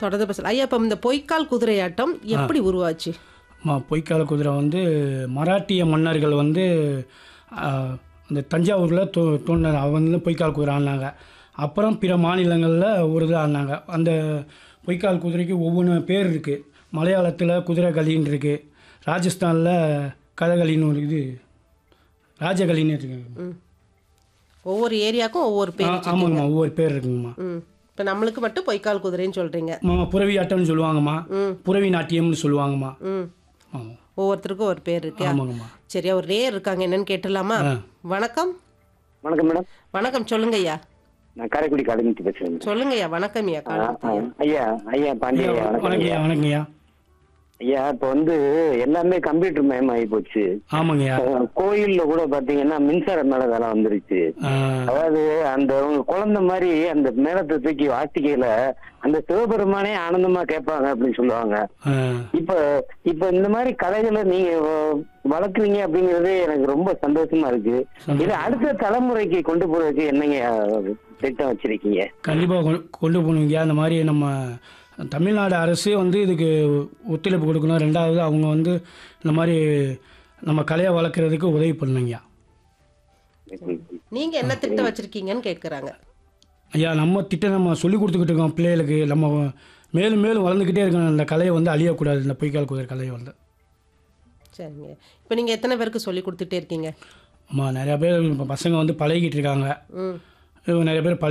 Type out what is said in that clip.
தொடர்ந்து பேசலாம் ஐயா இப்போ இந்த பொய்க்கால் குதிரையாட்டம் எப்படி உருவாச்சு மா பொய்க்கால குதிரை வந்து மராட்டிய மன்னர்கள் வந்து ஆ, அந்த தஞ்சாவூரில் தோ தோன்ற அவங்க வந்து பொய்க்கால் குதிரை ஆடினாங்க அப்புறம் பிற மாநிலங்களில் ஒரு இது ஆடினாங்க அந்த பொய்க்கால் குதிரைக்கு ஒவ்வொன்று பேர் இருக்குது மலையாளத்தில் குதிரை களின்னு இருக்குது ராஜஸ்தானில் கதகளின்னு ஒரு இது ராஜகளின்னு இருக்கு ம் ஒவ்வொரு ஏரியாவுக்கும் ஒவ்வொரு பேர் ஆமாங்கம்மா ஒவ்வொரு பேர் இருக்குங்கம்மா ம் இப்போ நம்மளுக்கு மட்டும் பொய்க்கால் குதிரைன்னு சொல்கிறீங்க அம்மா புறவி ஆட்டம்னு சொல்லுவாங்கம்மா ம் புறவி நாட்டியம்னு சொல்லுவாங்கம்மா ம் ஆமாம் ஒவ்வொருத்தருக்கும் ஒரு பேர் இருக்கு ஆமாங்கம்மா சரியா ஒரு ரேர் இருக்காங்க என்னன்னு கேட்டுடலாமா ஆ. வணக்கம் வணக்கம் மேடம் வணக்கம் சொல்லுங்க ஐயா நான் காரைக்குடி காலேஜ் பேசுறேன் சொல்லுங்க ஐயா வணக்கம் ஐயா ஆ, காலத்து ஆ, ஐயா ஐயா பாண்டிய ஐயா வணக்கம் வணக்கம்யா வணக்கங்கய்யா ஐயா இப்போ வந்து எல்லாமே கம்ப்யூட்டர் மயமாகி போச்சு ஆமாங்கய்யா அஹ், கோயில்ல கூட பாத்தீங்கன்னா மின்சார மேல வேலை வந்துருச்சு ஆ, அதாவது அந்த உங்க குழந்தை மாதிரி அந்த மேலத்தை தூக்கி வாசிக்கையில அந்த சிவபெருமானே ஆனந்தமா கேட்பாங்க அப்படின்னு சொல்லுவாங்க ஆ. இப்ப இப்ப இந்த மாதிரி கதைகளை நீங்க வ- வளர்க்குறீங்க அப்படிங்கறது எனக்கு ரொம்ப சந்தோஷமா இருக்கு இது அடுத்த தலைமுறைக்கு கொண்டு போறதுக்கு என்னங்க அஹ், திட்டம் வச்சிருக்கீங்க கண்டிப்பாக கொண்டு கொண்டு போகணுங்க அந்த மாதிரி நம்ம தமிழ்நாடு அரசு வந்து இதுக்கு ஒத்துழைப்பு கொடுக்கணும் ரெண்டாவது அவங்க வந்து இந்த மாதிரி நம்ம கலையை வளர்க்குறதுக்கு உதவி பண்ணுங்கய்யா நீங்க என்ன திட்டம் வச்சிருக்கீங்கன்னு கேட்குறாங்க ஐயா நம்ம திட்டம் நம்ம சொல்லி கொடுத்துக்கிட்டு இருக்கோம் பிள்ளைகளுக்கு நம்ம மேலும் மேலும் வளர்ந்துக்கிட்டே இருக்கணும் இந்த கலையை வந்து அழியக்கூடாது இந்த பொய்க்கால் குதிரை கலையை வந்து சரிங்க இப்போ நீங்க எத்தனை பேருக்கு சொல்லி கொடுத்துட்டே இருக்கீங்க ஆமாம் நிறையா பேர் இப்போ பசங்க வந்து பழகிட்டு இருக்காங்க ம் நிறைய பேர்